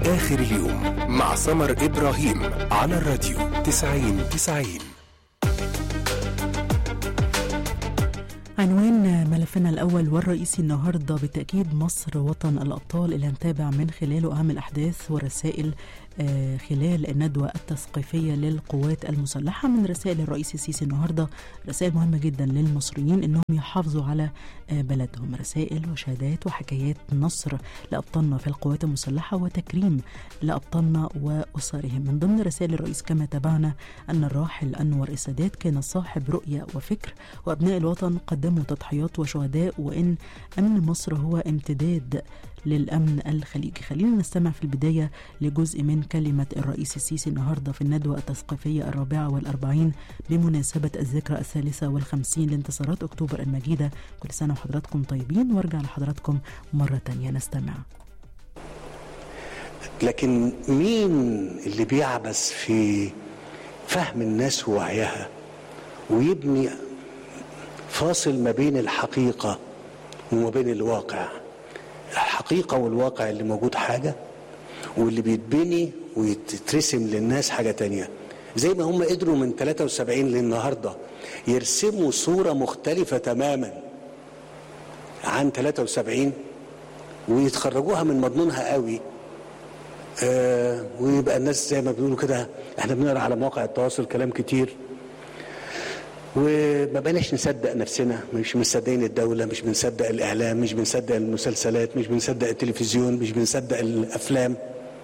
آخر اليوم مع سمر إبراهيم على الراديو 90 90 عنوان ملفنا الأول والرئيسي النهاردة بالتأكيد مصر وطن الأبطال اللي هنتابع من خلاله أهم الأحداث والرسائل آه، خلال الندوة التثقيفية للقوات المسلحة من رسائل الرئيس السيسي النهاردة رسائل مهمة جدا للمصريين أنهم يحافظوا على آه، بلدهم رسائل وشهادات وحكايات نصر لأبطالنا في القوات المسلحة وتكريم لأبطالنا وأسرهم من ضمن رسائل الرئيس كما تابعنا أن الراحل أنور السادات كان صاحب رؤية وفكر وأبناء الوطن قدموا تضحيات وشهداء وإن أمن مصر هو امتداد للأمن الخليجي خلينا نستمع في البداية لجزء من كلمة الرئيس السيسي النهاردة في الندوة التثقيفية الرابعة والأربعين بمناسبة الذكرى الثالثة والخمسين لانتصارات أكتوبر المجيدة كل سنة وحضراتكم طيبين وارجع لحضراتكم مرة تانية نستمع لكن مين اللي بيعبث في فهم الناس ووعيها ويبني فاصل ما بين الحقيقة وما بين الواقع الحقيقة والواقع اللي موجود حاجة واللي بيتبني ويترسم للناس حاجة تانية زي ما هم قدروا من 73 للنهاردة يرسموا صورة مختلفة تماما عن 73 ويتخرجوها من مضمونها قوي آه ويبقى الناس زي ما بيقولوا كده احنا بنقرا على مواقع التواصل كلام كتير وما بقناش نصدق نفسنا مش مصدقين الدولة مش بنصدق الإعلام مش بنصدق المسلسلات مش بنصدق التلفزيون مش بنصدق الأفلام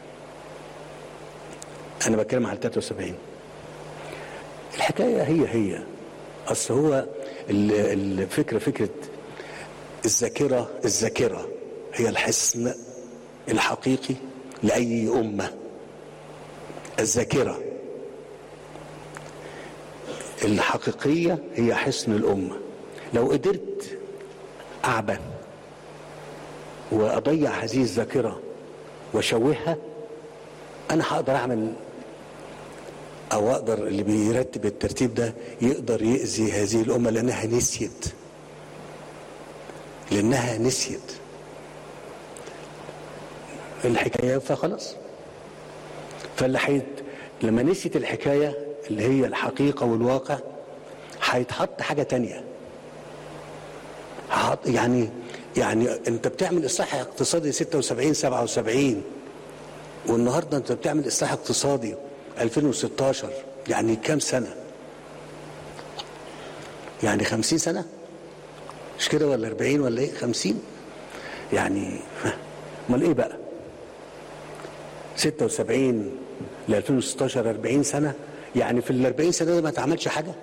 أنا بتكلم على 73 الحكاية هي هي أصل هو ال- الفكرة فكرة الذاكرة الذاكرة هي الحصن الحقيقي لأي أمة الذاكرة الحقيقية هي حصن الأمة لو قدرت أعبى وأضيع هذه الذاكرة وأشوهها أنا هقدر أعمل أو أقدر اللي بيرتب الترتيب ده يقدر يأذي هذه الأمة لأنها نسيت لأنها نسيت الحكاية فخلاص فاللي حيت لما نسيت الحكاية اللي هي الحقيقة والواقع هيتحط حاجة تانية هحط يعني يعني انت بتعمل اصلاح اقتصادي 76 77 والنهارده انت بتعمل اصلاح اقتصادي 2016 يعني كام سنة؟ يعني 50 سنة؟ مش كده ولا 40 ولا ايه؟ 50 يعني امال ايه بقى؟ 76 ل 2016 40 سنة يعني في ال 40 سنة ده ما اتعملش حاجة؟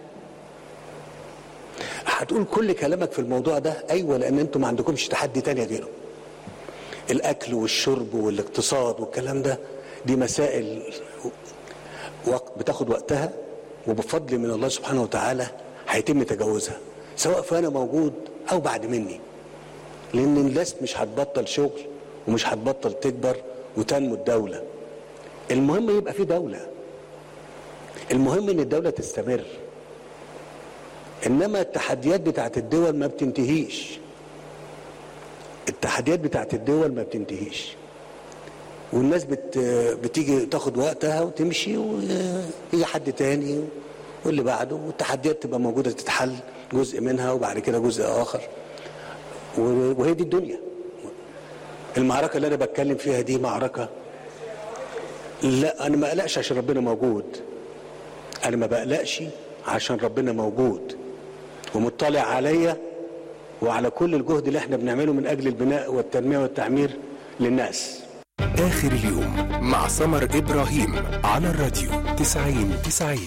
هتقول كل كلامك في الموضوع ده ايوه لان انتم ما عندكمش تحدي تاني غيره الاكل والشرب والاقتصاد والكلام ده دي مسائل وقت بتاخد وقتها وبفضل من الله سبحانه وتعالى هيتم تجاوزها سواء فانا موجود او بعد مني لان الناس مش هتبطل شغل ومش هتبطل تكبر وتنمو الدوله المهم يبقى في دوله المهم ان الدوله تستمر انما التحديات بتاعت الدول ما بتنتهيش التحديات بتاعت الدول ما بتنتهيش والناس بت بتيجي تاخد وقتها وتمشي ويجي حد تاني واللي بعده والتحديات تبقى موجوده تتحل جزء منها وبعد كده جزء اخر وهي دي الدنيا المعركه اللي انا بتكلم فيها دي معركه لا انا ما اقلقش عشان ربنا موجود انا ما بقلقش عشان ربنا موجود ومطلع عليا وعلى كل الجهد اللي احنا بنعمله من اجل البناء والتنميه والتعمير للناس آخر اليوم مع سمر إبراهيم على الراديو 90 90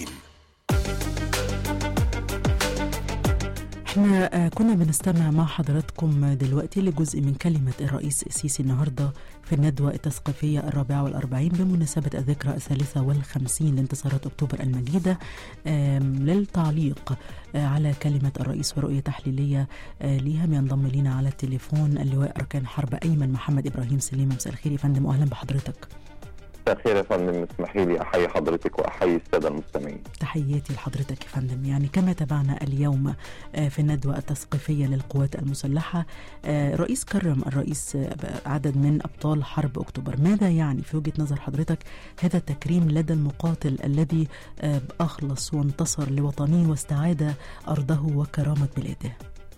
احنا آه، كنا بنستمع مع حضراتكم دلوقتي لجزء من كلمة الرئيس السيسي النهاردة في الندوة التثقيفية الرابعة والأربعين بمناسبة الذكرى الثالثة والخمسين لانتصارات أكتوبر المجيدة آم، للتعليق آه، على كلمة الرئيس ورؤية تحليلية آه، ليها بينضم لينا على التليفون اللواء أركان حرب أيمن محمد إبراهيم سليمة مساء الخير يا فندم وأهلا بحضرتك مساء الخير يا فندم اسمحي لي احيي حضرتك واحيي الساده المستمعين. تحياتي لحضرتك يا فندم يعني كما تابعنا اليوم في الندوة التثقيفية للقوات المسلحة رئيس كرم الرئيس عدد من أبطال حرب أكتوبر ماذا يعني في وجهة نظر حضرتك هذا التكريم لدى المقاتل الذي أخلص وانتصر لوطنه واستعاد أرضه وكرامة بلاده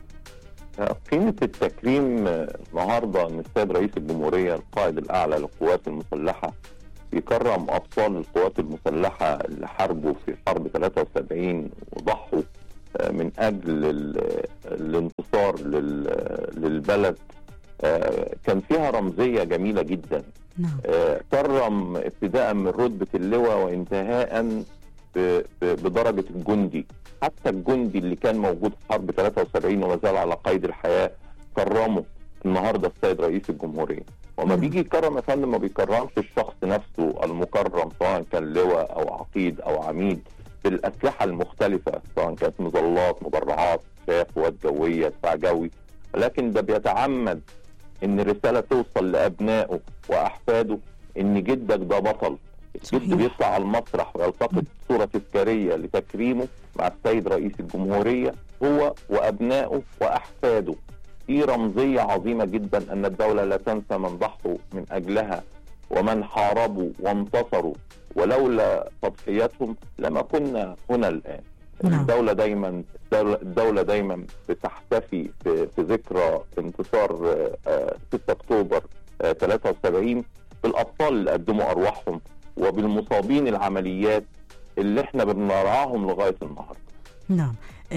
قيمة التكريم النهارده ان السيد رئيس الجمهورية القائد الأعلى للقوات المسلحة يكرم أبطال القوات المسلحة اللي حاربوا في حرب 73 وضحوا من أجل الانتصار للبلد كان فيها رمزية جميلة جدا نعم. كرم ابتداء من رتبة اللواء وانتهاء بدرجة الجندي حتى الجندي اللي كان موجود في حرب 73 وما زال على قيد الحياة كرمه النهارده السيد رئيس الجمهورية وما بيجي يكرم يا فندم ما بيكرمش الشخص نفسه المكرم سواء كان لواء او عقيد او عميد بالاسلحه المختلفه سواء كانت مظلات مدرعات شاف قوات جويه دفاع جوي ولكن ده بيتعمد ان الرساله توصل لابنائه واحفاده ان جدك ده بطل الجد بيطلع على المسرح ويلتقط صوره تذكاريه لتكريمه مع السيد رئيس الجمهوريه هو وابنائه واحفاده في رمزيه عظيمه جدا ان الدوله لا تنسى من ضحوا من اجلها ومن حاربوا وانتصروا ولولا تضحياتهم لما كنا هنا الان نعم. الدولة دايما الدولة دايما بتحتفي في, في ذكرى انتصار 6 اكتوبر 73 بالابطال اللي قدموا ارواحهم وبالمصابين العمليات اللي احنا بنرعاهم لغايه النهارده. نعم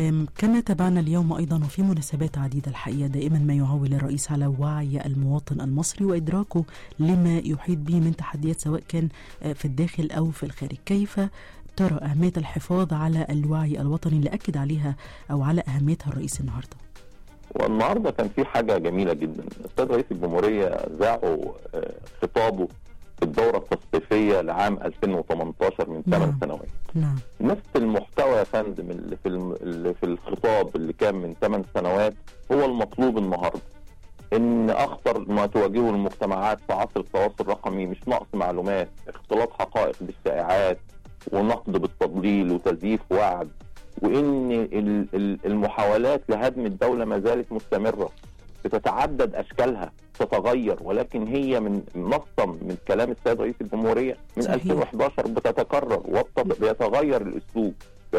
كما تابعنا اليوم ايضا وفي مناسبات عديده الحقيقه دائما ما يعول الرئيس على وعي المواطن المصري وادراكه لما يحيط به من تحديات سواء كان في الداخل او في الخارج، كيف ترى اهميه الحفاظ على الوعي الوطني اللي اكد عليها او على اهميتها الرئيس النهارده؟ والنهارده كان في حاجه جميله جدا، السيد رئيس الجمهوريه ذاعوا خطابه في الدورة التثقيفية لعام 2018 من ثمان نعم. سنوات نعم نفس المحتوى يا فندم اللي في الم... اللي في الخطاب اللي كان من ثمان سنوات هو المطلوب النهارده ان اخطر ما تواجهه المجتمعات في عصر التواصل الرقمي مش نقص معلومات اختلاط حقائق بالشائعات ونقد بالتضليل وتزييف وعد وان ال- ال- المحاولات لهدم الدوله ما زالت مستمره بتتعدد اشكالها تتغير ولكن هي من نصا من كلام السيد رئيس الجمهوريه من صحيح. 2011 بتتكرر وبيتغير الاسلوب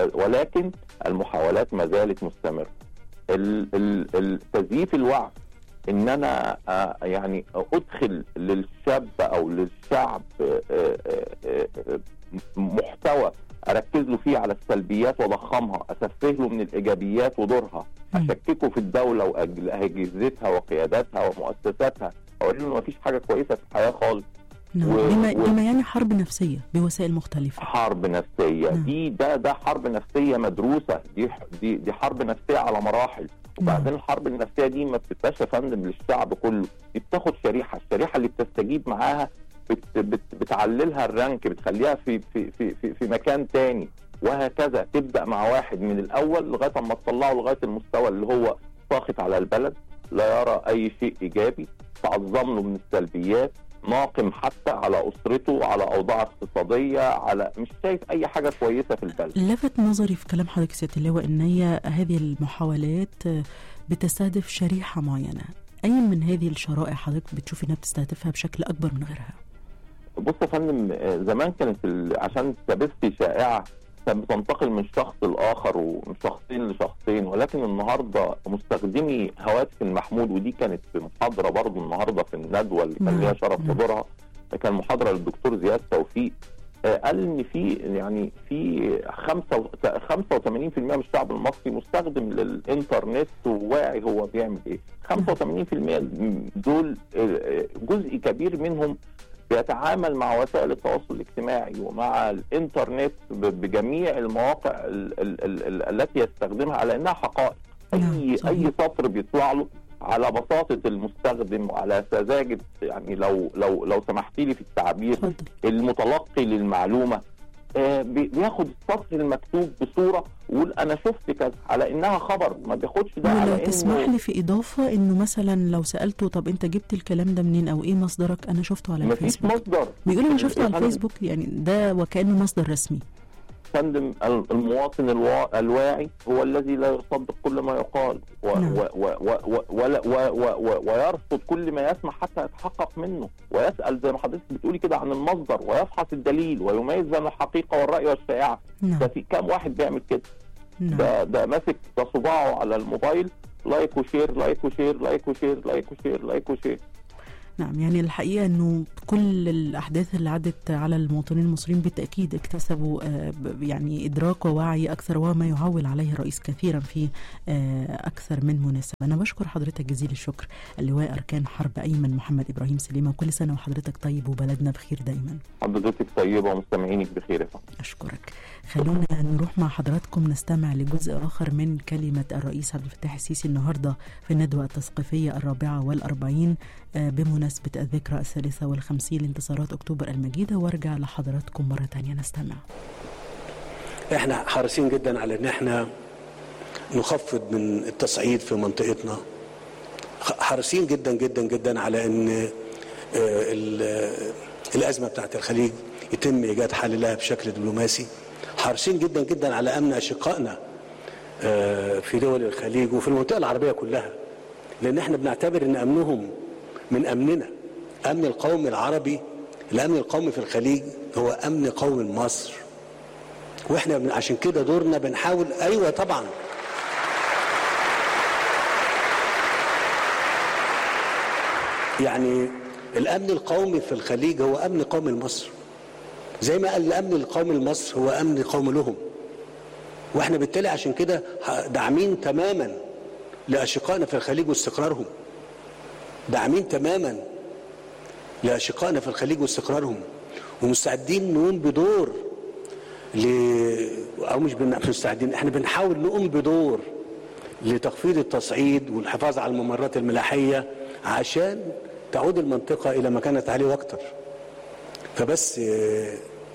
ولكن المحاولات ما زالت مستمره ال- ال- ال- تزييف الوعي ان انا آه، يعني ادخل للشاب او للشعب آه، آه، آه، آه، محتوى اركز له فيه على السلبيات واضخمها اسفه له من الايجابيات ودورها مم. اشككه في الدوله واجهزتها وقياداتها ومؤسساتها اقول له مفيش حاجه كويسه في الحياه خالص نعم و- بما, و- بما يعني حرب نفسيه بوسائل مختلفه حرب نفسيه نعم. دي ده ده حرب نفسيه مدروسه دي دي دي حرب نفسيه على مراحل وبعدين الحرب النفسيه دي ما بتبقاش يا فندم للشعب كله دي بتاخد شريحه الشريحه اللي بتستجيب معاها بت بت بتعللها الرانك بتخليها في في في في, في مكان تاني وهكذا تبدا مع واحد من الاول لغايه اما تطلعه لغايه المستوى اللي هو ساخط على البلد لا يرى اي شيء ايجابي تعظم له من السلبيات ناقم حتى على اسرته على اوضاع اقتصاديه على مش شايف اي حاجه كويسه في البلد لفت نظري في كلام حضرتك سياده اللواء ان هي هذه المحاولات بتستهدف شريحه معينه اي من هذه الشرائح حضرتك بتشوفي انها بتستهدفها بشكل اكبر من غيرها بص يا فندم آه، زمان كانت ال- عشان تبثي شائعه كانت بتنتقل من شخص لاخر ومن شخصين لشخصين ولكن النهارده مستخدمي هواتف المحمول ودي كانت في محاضره برضو النهارده في الندوه اللي كان نعم، ليها شرف نعم. حضورها كان محاضره للدكتور زياد توفيق آه، قال ان في يعني في 85% من الشعب المصري مستخدم للانترنت وواعي هو بيعمل ايه 85% دول آه، آه، جزء كبير منهم بيتعامل مع وسائل التواصل الاجتماعي ومع الانترنت ب- بجميع المواقع ال ال ال ال التي يستخدمها على انها حقائق نعم، اي صحيح. اي سطر بيطلع له على بساطه المستخدم وعلى سذاجه يعني لو لو لو سمحتي لي في التعبير اتفضل المتلقي للمعلومه آه، بي- بياخد السطر المكتوب بصوره ويقول انا شفت كذا على انها خبر ما بياخدش ده ولو على انه تسمح لي في إضافة إنه مثلا لو سألته طب أنت جبت الكلام ده منين أو إيه مصدرك أنا شفته على مفيش الفيسبوك مصدر بيقول أنا شفته على يا فندم- الفيسبوك يعني ده وكأنه مصدر رسمي فندم ال- المواطن الوا... الواعي هو الذي لا يصدق كل ما يقال و... نعم. و... و... و... و... ولا- و... و... و... ويرفض كل ما يسمع حتى يتحقق منه ويسأل زي ما حضرتك بتقولي كده عن المصدر ويفحص الدليل ويميز بين الحقيقة والرأي والشائعة نعم ده في كام واحد بيعمل كده نعم ده ده ماسك ده صباعه على الموبايل لايك وشير لايك وشير لايك وشير لايك وشير لايك وشير نعم يعني الحقيقة أنه كل الأحداث اللي عدت على المواطنين المصريين بالتأكيد اكتسبوا آه، ب- يعني إدراك ووعي أكثر وما يعول عليه الرئيس كثيرا في آه، أكثر من مناسبة أنا بشكر حضرتك جزيل الشكر اللواء أركان حرب أيمن محمد إبراهيم سليمة وكل سنة وحضرتك طيب وبلدنا بخير دايما حضرتك طيبة ومستمعينك بخير يا فندم أشكرك خلونا نروح مع حضراتكم نستمع لجزء آخر من كلمة الرئيس عبد الفتاح السيسي النهاردة في الندوة التثقيفية الرابعة والأربعين آه، بمناسبة الذكرى الثالثة والخمسين لانتصارات أكتوبر المجيدة وارجع لحضراتكم مرة تانية نستمع احنا حريصين جدا على ان احنا نخفض من التصعيد في منطقتنا خ- حريصين جدا جدا جدا على ان آه، ال- آه، الازمه بتاعت الخليج يتم ايجاد حل لها بشكل دبلوماسي حريصين جدا جدا على امن اشقائنا آه، في دول الخليج وفي المنطقه العربيه كلها لان احنا بنعتبر ان امنهم من امننا امن القوم العربي الامن القومي في الخليج هو امن قوم مصر واحنا بن- عشان كده دورنا بنحاول ايوه طبعا يعني الامن القومي في الخليج هو امن قومي لمصر زي ما قال الامن القومي لمصر هو امن قومي لهم واحنا بالتالي عشان كده ه- داعمين تماما لاشقائنا في الخليج واستقرارهم داعمين تماما لاشقائنا في الخليج واستقرارهم ومستعدين نقوم بدور ل... او مش بن... مش مستعدين احنا بنحاول نقوم بدور لتخفيض التصعيد والحفاظ على الممرات الملاحيه عشان تعود المنطقه الى ما كانت عليه واكتر فبس آه،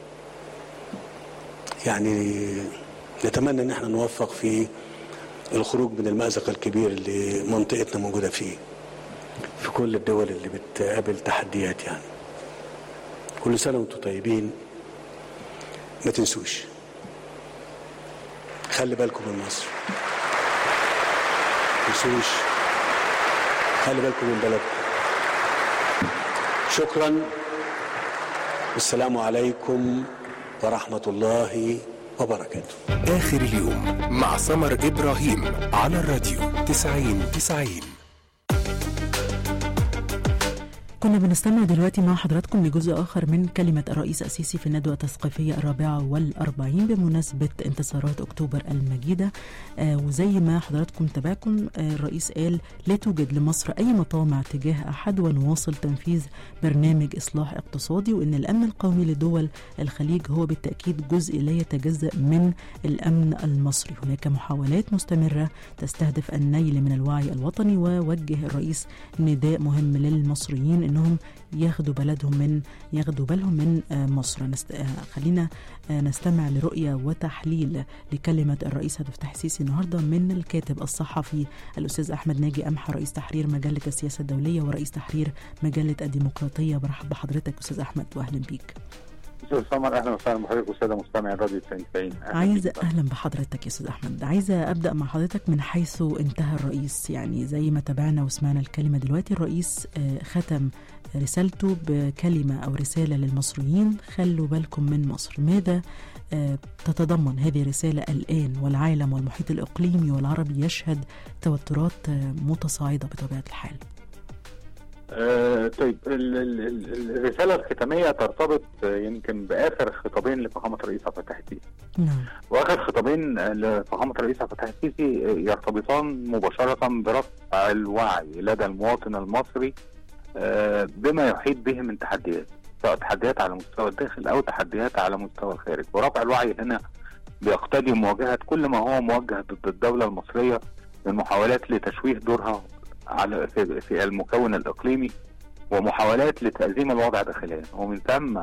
يعني نتمنى ان احنا نوفق في الخروج من المأزق الكبير اللي منطقتنا موجوده فيه في كل الدول اللي بتقابل تحديات يعني كل سنه وانتم طيبين ما تنسوش خلي بالكم من مصر ما تنسوش خلي بالكم من بلدكم شكرا والسلام عليكم ورحمه الله وبركاته آخر اليوم مع سمر إبراهيم على الراديو 90 90 كنا بنستمع دلوقتي مع حضراتكم لجزء آخر من كلمة الرئيس السيسي في الندوة التثقيفية الرابعة والأربعين بمناسبة انتصارات أكتوبر المجيدة آه وزي ما حضراتكم تابعكم آه الرئيس قال لا توجد لمصر أي مطامع تجاه أحد ونواصل تنفيذ برنامج إصلاح اقتصادي وإن الأمن القومي لدول الخليج هو بالتأكيد جزء لا يتجزأ من الأمن المصري هناك محاولات مستمرة تستهدف النيل من الوعي الوطني ووجه الرئيس نداء مهم للمصريين انهم ياخدوا بلدهم من ياخدوا بالهم من آه، مصر نست... آه، خلينا آه، نستمع لرؤيه وتحليل لكلمه الرئيس عبد الفتاح السيسي النهارده من الكاتب الصحفي الاستاذ احمد ناجي امحى رئيس تحرير مجله السياسه الدوليه ورئيس تحرير مجله الديمقراطيه برحب بحضرتك استاذ احمد واهلا بيك استاذ سمر اهلا وسهلا بحضرتك والساده مستمعي الراديو 90 عايزه اهلا بحضرتك يا استاذ احمد عايزه ابدا مع حضرتك من حيث انتهى الرئيس يعني زي ما تابعنا وسمعنا الكلمه دلوقتي الرئيس آه، ختم رسالته بكلمه او رساله للمصريين خلوا بالكم من مصر ماذا آه، تتضمن هذه الرساله الان والعالم والمحيط الاقليمي والعربي يشهد توترات آه، متصاعده بطبيعه الحال آه طيب ال- ال- ال- الرساله الختاميه ترتبط آه، يمكن باخر خطابين لفخامه الرئيس عبد الفتاح السيسي نعم واخر خطابين آه، لفخامه الرئيس عبد الفتاح السيسي آه، يرتبطان مباشره برفع الوعي لدى المواطن المصري آه، بما يحيط به من تحديات سواء تحديات على مستوى الداخل او تحديات على مستوى الخارج ورفع الوعي هنا بيقتضي مواجهه كل ما هو موجه ضد الدوله المصريه من محاولات لتشويه دورها على في, في المكون الاقليمي ومحاولات لتأزيم الوضع داخليا ومن ثم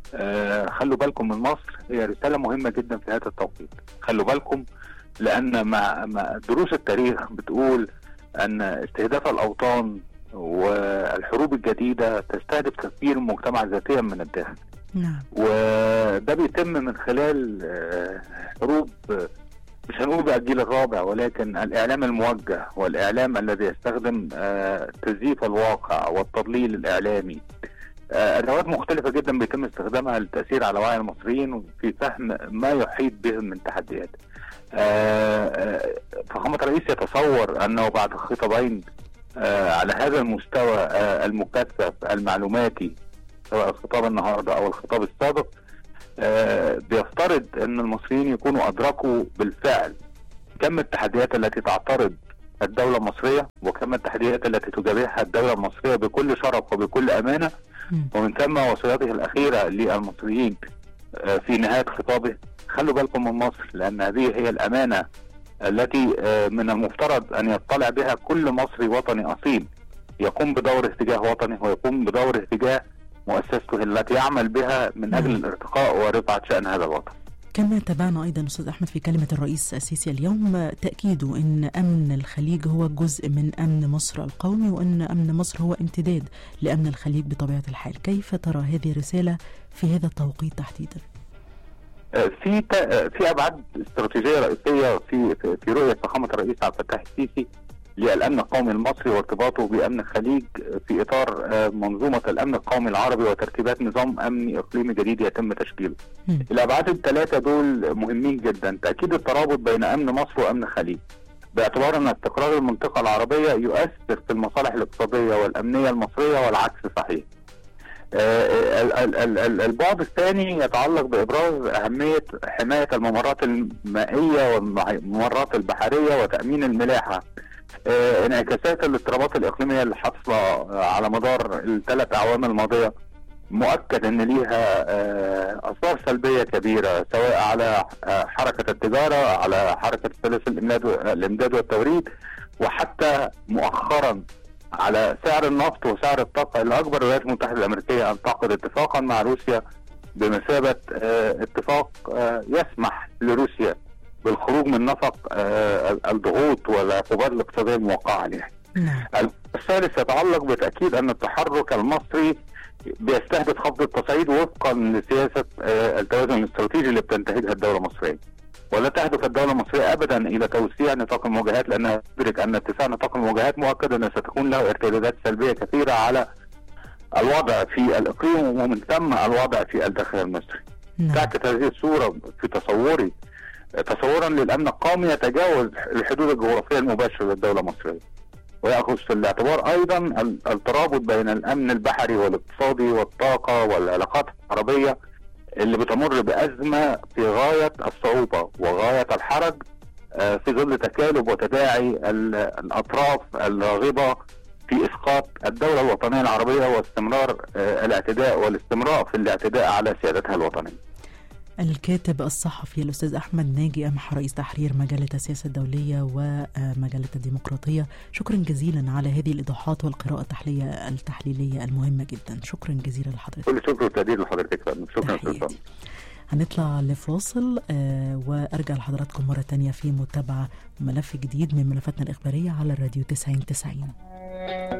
آه، خلوا بالكم من مصر هي رساله مهمه جدا في هذا التوقيت خلوا بالكم لان مع مع دروس التاريخ بتقول ان استهداف الاوطان والحروب الجديده تستهدف تغيير المجتمع ذاتيا من الداخل نعم وده بيتم من خلال آه، حروب آه، مش هنقول بقى الجيل الرابع ولكن الاعلام الموجه والاعلام الذي يستخدم آه، تزييف الواقع والتضليل الاعلامي آه، ادوات مختلفه جدا بيتم استخدامها للتاثير على وعي المصريين وفي فهم ما يحيط بهم من تحديات. آه، آه، فخامه الرئيس يتصور انه بعد خطابين آه، على هذا المستوى آه، المكثف المعلوماتي سواء الخطاب النهارده او الخطاب السابق آه، بيفترض ان المصريين يكونوا ادركوا بالفعل كم التحديات التي تعترض الدولة المصرية وكم التحديات التي تجابهها الدولة المصرية بكل شرف وبكل أمانة مم. ومن ثم وصيته الأخيرة للمصريين آه، في نهاية خطابه خلوا بالكم من مصر لأن هذه هي الأمانة التي آه، من المفترض أن يطلع بها كل مصري وطني أصيل يقوم بدور اتجاه وطنه ويقوم بدور اتجاه مؤسسته التي يعمل بها من أجل نعم. الارتقاء ورفعة شأن هذا الوطن كما تابعنا ايضا استاذ احمد في كلمه الرئيس السيسي اليوم تاكيده ان امن الخليج هو جزء من امن مصر القومي وان امن مصر هو امتداد لامن الخليج بطبيعه الحال، كيف ترى هذه الرساله في هذا التوقيت تحديدا؟ في تا- في ابعاد استراتيجيه رئيسيه في في في رؤيه فخامه الرئيس عبد الفتاح السيسي للامن القومي المصري وارتباطه بامن الخليج في اطار آه، منظومه الامن القومي العربي وترتيبات نظام امني اقليمي جديد يتم تشكيله. مم. الابعاد الثلاثه دول مهمين جدا، تاكيد الترابط بين امن مصر وامن الخليج. باعتبار ان استقرار المنطقه العربيه يؤثر في المصالح الاقتصاديه والامنيه المصريه والعكس صحيح. آه، ال- ال- ال- ال- البعد الثاني يتعلق بابراز اهميه حمايه الممرات المائيه والممرات البحريه وتامين الملاحه. آه، انعكاسات الاضطرابات الاقليميه اللي حاصله آه، على مدار الثلاث اعوام الماضيه مؤكد ان ليها آه، اثار سلبيه كبيره سواء على آه، حركه التجاره على حركه سلاسل الامداد الامداد والتوريد وحتى مؤخرا على سعر النفط وسعر الطاقه اللي اكبر الولايات المتحده الامريكيه ان تعقد اتفاقا مع روسيا بمثابه آه، اتفاق آه، يسمح لروسيا بالخروج من نفق آه، الضغوط والعقوبات الاقتصاديه الموقعه عليها. نعم الثالث يتعلق بتاكيد ان التحرك المصري بيستهدف خفض التصعيد وفقا لسياسه آه، التوازن الاستراتيجي اللي بتنتهجها الدوله المصريه. ولا تهدف الدوله المصريه ابدا الى توسيع نطاق المواجهات لانها تدرك ان اتساع نطاق المواجهات مؤكد ان ستكون له ارتدادات سلبيه كثيره على الوضع في الاقليم ومن ثم الوضع في الداخل المصري. نعم تعكس هذه الصورة في تصوري تصورا للأمن القومي يتجاوز الحدود الجغرافية المباشرة للدولة المصرية ويأخذ في الاعتبار أيضا ال- الترابط بين الأمن البحري والاقتصادي والطاقة والعلاقات العربية اللي بتمر بأزمة في غاية الصعوبة وغاية الحرج آه، في ظل تكالب وتداعي ال- الأطراف الراغبة في إسقاط الدولة الوطنية العربية واستمرار آه، الاعتداء والاستمرار في الاعتداء على سيادتها الوطنية الكاتب الصحفي الأستاذ أحمد ناجي قمح رئيس تحرير مجلة السياسة الدولية ومجلة الديمقراطية شكرا جزيلا على هذه الإيضاحات والقراءة التحليلية التحليلية المهمة جدا شكرا جزيلا لحضرتك كل شكر وتقدير لحضرتك يا فندم. شكرا استاذ تحياتي هنطلع لفاصل آه وارجع لحضراتكم مرة تانية في متابعة ملف جديد من ملفاتنا الإخبارية على الراديو 90 90